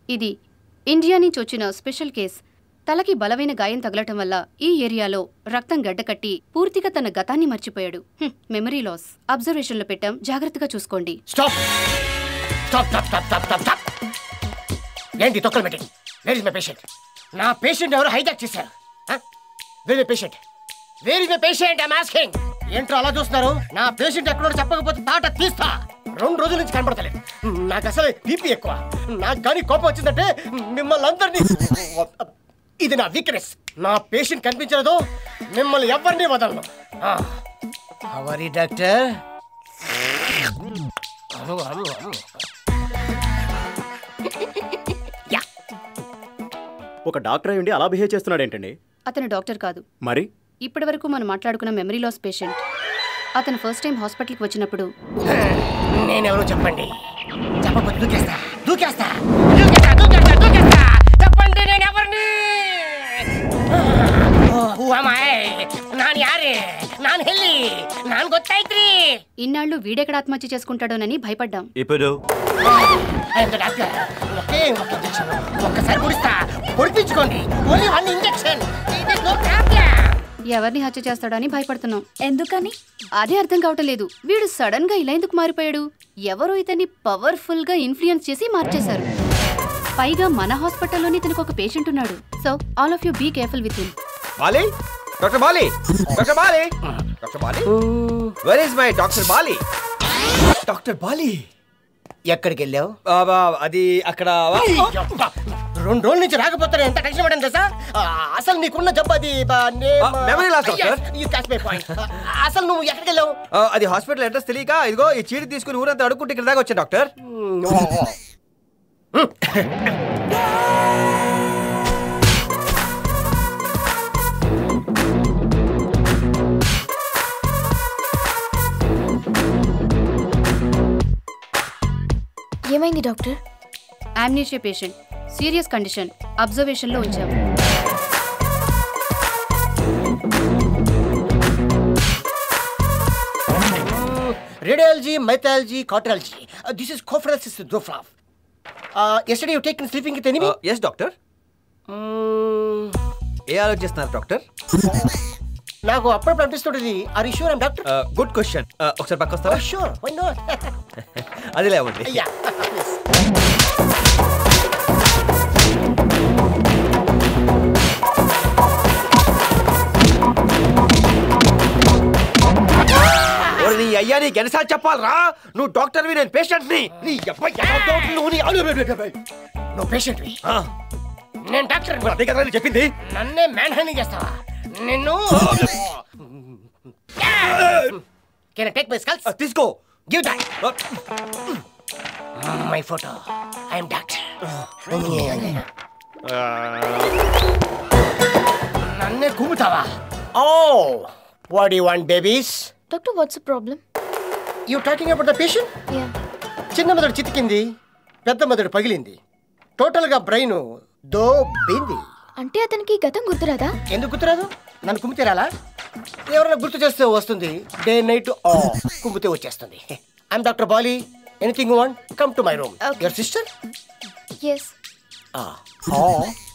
ఇది ఇండియా నుంచి వచ్చిన స్పెషల్ కేస్ తలకి బలమైన గాయం తగలటం వల్ల ఈ ఏరియాలో రక్తం గడ్డకట్టి పూర్తిగా తన గతాన్ని మర్చిపోయాడు హ్మ్, మెమరీ లాస్ అబ్జర్వేషన్లో పెట్టాం జాగ్రత్తగా చూసుకోండి stop stop stop stop stop stop stop ఏంటి తొక్కలు పెట్టి వేర్ ఇస్ మై పేషెంట్ నా పేషెంట్ ఎవరు హైజాక్ చేశారు where my patient where is my patient I'm asking ఏంట్రో అలా చూస్తున్నారు నా పేషెంట్ ఎక్కడో చెప్పకపోతే తాట తీస్తా రెండు రోజుల నుంచి కనపడతలేదు నాకు అసలు బీపీ ఎక్కువ నాకు కానీ కోపం వచ్చిందంటే మిమ్మల్ని అందరినీ ఇది నా వీక్నెస్ నా పేషెంట్ కనిపించలేదు మిమ్మల్ని ఎవరిని వదలను అవరి డాక్టర్ యా ఒక డాక్టర్ అయ్యుండి అలా బిహేవ్ చేస్తున్నాడు ఏంటండి అతను డాక్టర్ కాదు మరి ఇప్పటివరకు మనం మాట్లాడుకున్న మెమరీ లాస్ పేషెంట్ అతను ఫస్ట్ టైం హాస్పిటల్కి వచ్చినప్పుడు నేనెవరో చెప్పండి చెప్పకపోతే దూకేస్తా దూకేస్తా దూకేస్తా దూకేస్తా దూకేస్తా చెప్పండి నేను ఎవరిని ನಾನು ಯಾರೇ ನಾನು ಎಲ್ಲಿ ನಾನು ಗೊತ್ತಾಯ್ತ್ರಿ ఇన్నాళ్ళు వీడెక్కడ ఆత్మహత్య చేసుకుంటాడోనని భయపడ్డాం ఇప్పుడు ఐఎమ్ ద డాక్టర్ ఒకే ఒక ఇంజెక్షన్ ఒక్కసారి పొడిస్తా పొడిపించుకోండి only one injection no problem ఎవరిని హత్య చేస్తాడో అని భయపడుతున్నాం ఎందుకని అదే అర్థం కావటం లేదు వీడు సడన్ గా ఇలా ఎందుకు మారిపోయాడు ఎవరో ఇతన్ని పవర్ఫుల్ గా ఇన్ఫ్లుయెన్స్ చేసి మార్చేశారు పైగా మన హాస్పిటల్లోనే ఇతనికి ఒక పేషెంట్ ఉన్నాడు so all of you be careful with him Bali doctor Bali doctor Bali doctor Bali where is my doctor Bali doctor Bali ఎక్కడికి వెళ్ళావు అది అక్కడ యబ్బా, రెండు రోజుల నుంచి రాకపోతే ఎంత టెన్షన్ పడింది సార్ అసలు నీకున్న జబ్బు అది ఆ, memory loss, doctor. పాయింట్ అసలు నువ్వు ఎక్కడికి వెళ్ళావు ఆ, అది హాస్పిటల్ అడ్రస్ తెలియక ఇదిగో ఈ చీటి తీసుకుని ఊరంతా అడుక్కుంటే ఇక్కడ దాకా వచ్చాను డాక్టర్ ఏమైంది doctor amnesia patient serious condition observation లో ఉంచాం radiology mythology cartology this is కోఫరాసిస్ దోఫ్లాఫ్ yesterday you take sleeping with enemy yes doctor ఏ ఆలోచిస్తున్నారు డాక్టర్ నాకు అప్పుడప్పుడు అనిపిస్తుంటుంది are you sure I'm doctor good question ఒకసారి పక్క వస్తారా షూర్ వై నాట్ అది లేవండి యా ఓరి నీ అయ్యా నీకు ఎన్నిసార్లు చెప్పాలరా నువ్వు డాక్టర్వి నేను పేషెంట్ని నీ అబ్బాయి నువ్వు నీ నువ్వు పేషెంట్ నేను డాక్టర్ అదే కదా నేను చెప్పింది నన్నే మ్యాన్ హ్యాండింగ్ చేస్తావా నిన్ను కెన్ టేక్ మై స్కల్స్ ఆ, తీసుకో give that my photo I'm doctor నన్నే కుమ్ముతావా oh what you want babies doctor what's problem you talking about the patient yeah చిన్న మెదడు చితికింది పెద్ద మెదడు పగిలింది టోటల్ గా బ్రెయిన్ దోబింది అంటే అతనికి గతం గుర్తురాదా ఎందుకు గుర్తురాదు నన్ను కుమ్మితే రాలా ఎవరైనా గుర్తు చేస్తే వస్తుంది డే నైట్ ఆ కుమ్మితే వచ్చేస్తుంది I'm doctor Bali anything want come to my room Okay. Your sister yes Ah. Oh.